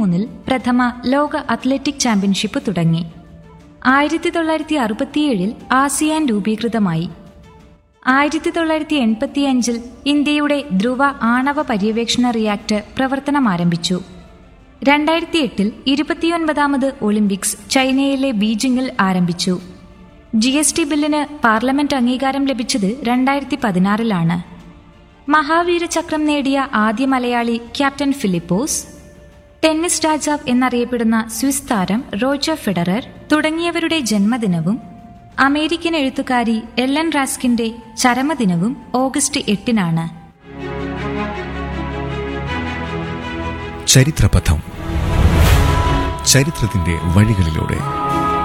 മൂന്നിൽ പ്രഥമ ലോക അത്ലറ്റിക് ചാമ്പ്യൻഷിപ്പ് തുടങ്ങി ആയിരത്തി തൊള്ളായിരത്തി അറുപത്തിയേഴിൽ ആസിയാൻ രൂപീകൃതമായി ആയിരത്തി തൊള്ളായിരത്തി എൺപത്തിയഞ്ചിൽ ഇന്ത്യയുടെ ധ്രുവ ആണവ പര്യവേക്ഷണ റിയാക്ടർ പ്രവർത്തനം ആരംഭിച്ചു രണ്ടായിരത്തി എട്ടിൽ ഇരുപത്തിയൊൻപതാമത് ഒളിമ്പിക്സ് ചൈനയിലെ ബീജിംഗിൽ ആരംഭിച്ചു ജി എസ് ടി ബില്ലിന് പാർലമെന്റ് അംഗീകാരം ലഭിച്ചത് രണ്ടായിരത്തി പതിനാറിലാണ് മഹാവീരചക്രം നേടിയ ആദ്യ മലയാളി ക്യാപ്റ്റൻ ഫിലിപ്പോസ് ടെന്നീസ് രാജാവ് എന്നറിയപ്പെടുന്ന സ്വിസ് താരം റോജർ ഫെഡറർ തുടങ്ങിയവരുടെ ജന്മദിനവും അമേരിക്കൻ എഴുത്തുകാരി എല്ലൻ റാസ്കിന്റെ ചരമദിനവും ഓഗസ്റ്റ് എട്ടിനാണ് ചരിത്രപഥം ചരിത്രത്തിന്റെ വഴികളിലൂടെ